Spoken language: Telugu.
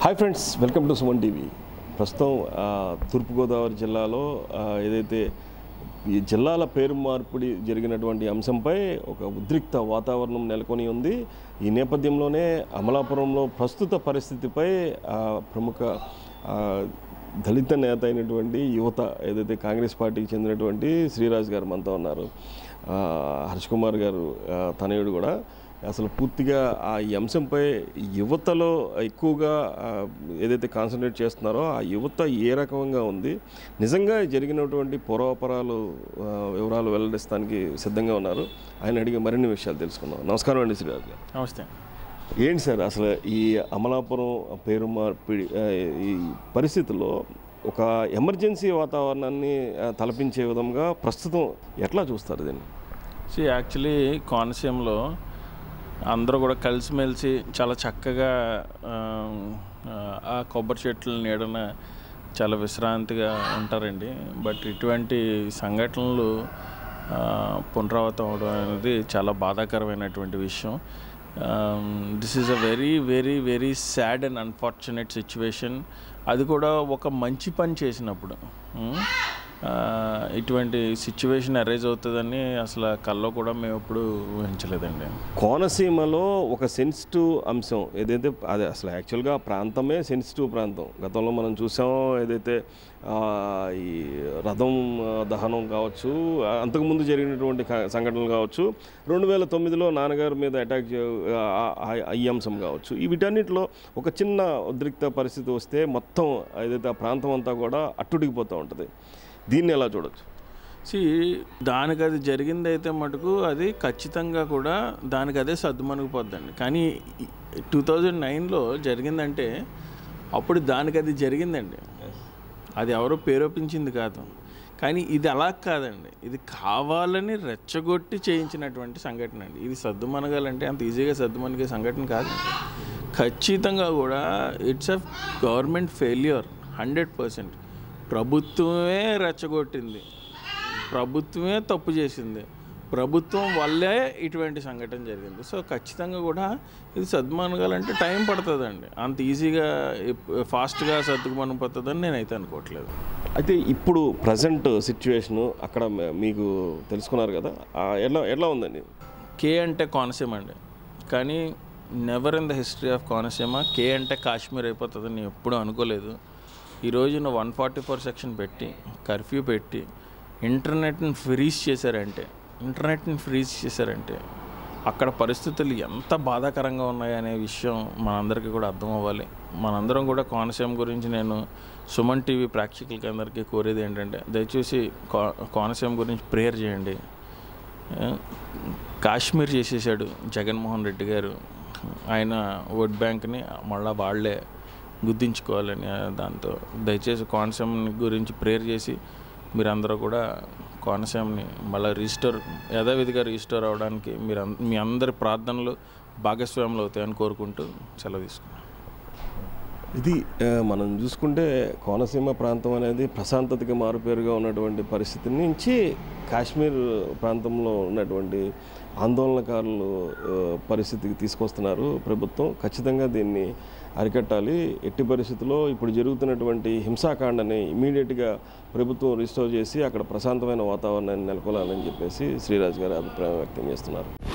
hi friends welcome to Suman TV ప్రస్తుతం ఆ, తూర్పుగోదావరి జిల్లాలో ఆ, ఏదైతే ఈ జిల్లాల పేరు మార్పిడి జరిగినటువంటి అంశంపై ఒక ఉద్రిక్త వాతావరణం నెలకొని ఉంది ఈ నేపథ్యంలోనే అమలాపురంలో ప్రస్తుత పరిస్థితిపై ఆ, ప్రముఖ ఆ, దళిత నేత అయినటువంటి యువత ఏదైతే కాంగ్రెస్ పార్టీకి చెందినటువంటి శ్రీరాజ్ గారు మనతో ఉన్నారు ఆ, హర్ష్ కుమార్ గారు ఆ, తనయుడు కూడా అసలు పూర్తిగా ఆ ఈ అంశంపై యువతలో ఎక్కువగా ఆ, ఏదైతే కాన్సన్ట్రేట్ చేస్తున్నారో ఆ యువత ఏ రకంగా ఉంది నిజంగా జరిగినటువంటి పూర్వాపరాలు ఆ, వివరాలు వెల్లడిస్తానికి సిద్ధంగా ఉన్నారు ఆయన అడిగే మరిన్ని విషయాలు తెలుసుకుందాం నమస్కారం అండి శ్రీరాజ్ గారు నమస్తే ఏంటి సార్ అసలు ఈ అమలాపురం పేరు మార్పిడి ఆ, ఈ పరిస్థితుల్లో ఒక ఎమర్జెన్సీ వాతావరణాన్ని ఆ, తలపించే విధంగా ప్రస్తుతం ఎట్లా చూస్తారు దీన్ని సో యాక్చువల్లీ కోనసీమలో అందరూ కూడా కలిసిమెలిసి చాలా చక్కగా ఆ, ఆ కొబ్బరి చెట్ల నీడన చాలా విశ్రాంతిగా ఉంటారండి బట్ ఇటువంటి సంఘటనలు ఆ, పునరావృతం అవడం అనేది చాలా బాధాకరమైనటువంటి విషయం this is a very very very sad and unfortunate situation అది కూడా ఒక మంచి పని చేసినప్పుడు ఉమ్, ఆ, ఇటువంటి సిచ్యువేషన్ అరైజ్ అవుతుందని అసలు కల్లో కూడా మేము ఎప్పుడు ఊహించలేదండి కోనసీమలో ఒక సెన్సిటివ్ అంశం ఏదైతే అదే అసలు యాక్చువల్గా ఆ ప్రాంతమే సెన్సిటివ్ ప్రాంతం గతంలో మనం చూసాం ఏదైతే ఆ, ఈ రథం ఆ, దహనం కావచ్చు ఆ, అంతకుముందు జరిగినటువంటి క- సంఘటనలు కావచ్చు రెండు వేల తొమ్మిదిలో నాన్నగారి మీద అటాక్ చే- ఆ- ఆ- ఈ అంశం కావచ్చు ఈ వీటన్నిటిలో ఒక చిన్న ఉద్రిక్త పరిస్థితి వస్తే మొత్తం ఏదైతే ఆ ప్రాంతం అంతా కూడా అట్టుడికిపోతూ ఉంటుంది దీన్ని ఎలా చూడొచ్చు సి దానికి అది జరిగింది అయితే మటుకు అది ఖచ్చితంగా కూడా దానికి అదే సర్దుమణిగిపోద్దండి కానీ టూ థౌజండ్ నైన్లో జరిగిందంటే అప్పుడు దానికి అది జరిగిందండి అది ఎవరో పేరొప్పించింది కాదు కానీ ఇది అలా కాదండి ఇది కావాలని రెచ్చగొట్టి చేయించినటువంటి సంఘటన అండి ఇది సర్దుమనగాలంటే అంత ఈజీగా సర్దుమనిగే సంఘటన కాదు ఖచ్చితంగా కూడా it's a government failure hundred percent ప్రభుత్వమే రెచ్చగొట్టింది ప్రభుత్వమే తప్పు చేసింది ప్రభుత్వం వల్లే ఇటువంటి సంఘటన జరిగింది సో ఖచ్చితంగా కూడా ఇది సర్దుమనగాలంటే టైం పడుతుందండి అంత ఈజీగా ఫాస్ట్గా సర్దుకుమనిపోతుందని నేనైతే అనుకోవట్లేదు అయితే ఇప్పుడు ప్రజెంట్ సిచ్యువేషను అక్కడ మ- మీకు తెలుసుకున్నారు కదా ఆ ఎలా ఎలా ఉందండి కే అంటే కోనసీమ అండి కానీ never in the history of Konaseema కే అంటే కాశ్మీర్ అయిపోతుందని నేను ఎప్పుడూ అనుకోలేదు ఈ రోజున వన్ ఫార్టీ ఫోర్ సెక్షన్ పెట్టి కర్ఫ్యూ పెట్టి ఇంటర్నెట్ని ఫ్రీజ్ చేశారంటే ఇంటర్నెట్ని ఫ్రీజ్ చేశారంటే అక్కడ పరిస్థితులు ఎంత బాధాకరంగా ఉన్నాయనే విషయం మనందరికీ కూడా అర్థం అవ్వాలి మనందరం కూడా కోనసీమ గురించి నేను సుమన్ టీవీ ప్రేక్షకులకి అందరికీ కోరేది ఏంటంటే దయచేసి కో కోనసీమ గురించి ప్రేయర్ చేయండి ఆ, కాశ్మీర్ చేసేసాడు జగన్మోహన్ రెడ్డి గారు ఆయన ఓట్ బ్యాంక్ని మళ్ళీ వాళ్ళే గుర్తించుకోవాలని ఆ, దాంతో దయచేసి కోనసీమ గురించి ప్రేయర్ చేసి మీరందరూ కూడా కోనసీమని మళ్ళీ రిజిస్టోర్ యథావిధిగా రిజిస్టోర్ అవడానికి మీరు అన్- మీ అందరి ప్రార్థనలు భాగస్వాములు అవుతాయని కోరుకుంటూ సెలవు తీసుకున్నాను ఇది ఆ, మనం చూసుకుంటే కోనసీమ ప్రాంతం అనేది ప్రశాంతతకి మారుపేరుగా ఉన్నటువంటి పరిస్థితి నుంచి కాశ్మీర్ ప్రాంతంలో ఉన్నటువంటి ఆందోళనకారులు ఆ, పరిస్థితికి తీసుకొస్తున్నారు ప్రభుత్వం ఖచ్చితంగా దీన్ని అరికట్టాలి ఎట్టి పరిస్థితుల్లో ఇప్పుడు జరుగుతున్నటువంటి హింసాకాండని ఇమీడియట్గా ప్రభుత్వం రిస్టోర్ చేసి అక్కడ ప్రశాంతమైన వాతావరణాన్ని నెలకొల్పాలని చెప్పేసి శ్రీరాజ్ గారు అభిప్రాయం వ్యక్తం చేస్తున్నారు